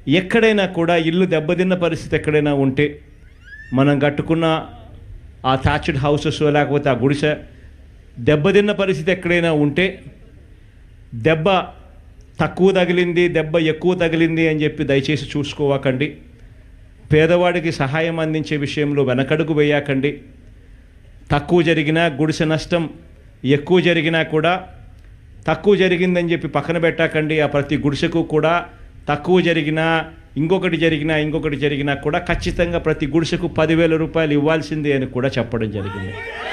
ఎక్కడైనా కూడా ఇల్లు దెబ్బతిన్న పరిస్థితి ఎక్కడైనా ఉంటే మనం కట్టుకున్న ఆ థాచ్డ్ హౌసెస్ లేకపోతే ఆ గుడిసె దెబ్బతిన్న పరిస్థితి ఎక్కడైనా ఉంటే దెబ్బ తక్కువ తగిలింది దెబ్బ ఎక్కువ తగిలింది అని చెప్పి దయచేసి చూసుకోవకండి పేదవాడికి సహాయం అందించే విషయంలో వెనకడుగు వేయకండి తక్కువ జరిగినా గుడిసె నష్టం ఎక్కువ జరిగినా కూడా తక్కువ జరిగిందని చెప్పి పక్కన పెట్టకండి ఆ ప్రతి గుడిసెకు కూడా తక్కువ జరిగినా ఇంకొకటి జరిగినా ఇంకొకటి జరిగినా కూడా ఖచ్చితంగా ప్రతి గుడిసెకు పదివేల రూపాయలు ఇవ్వాల్సిందే అని కూడా చెప్పడం జరిగింది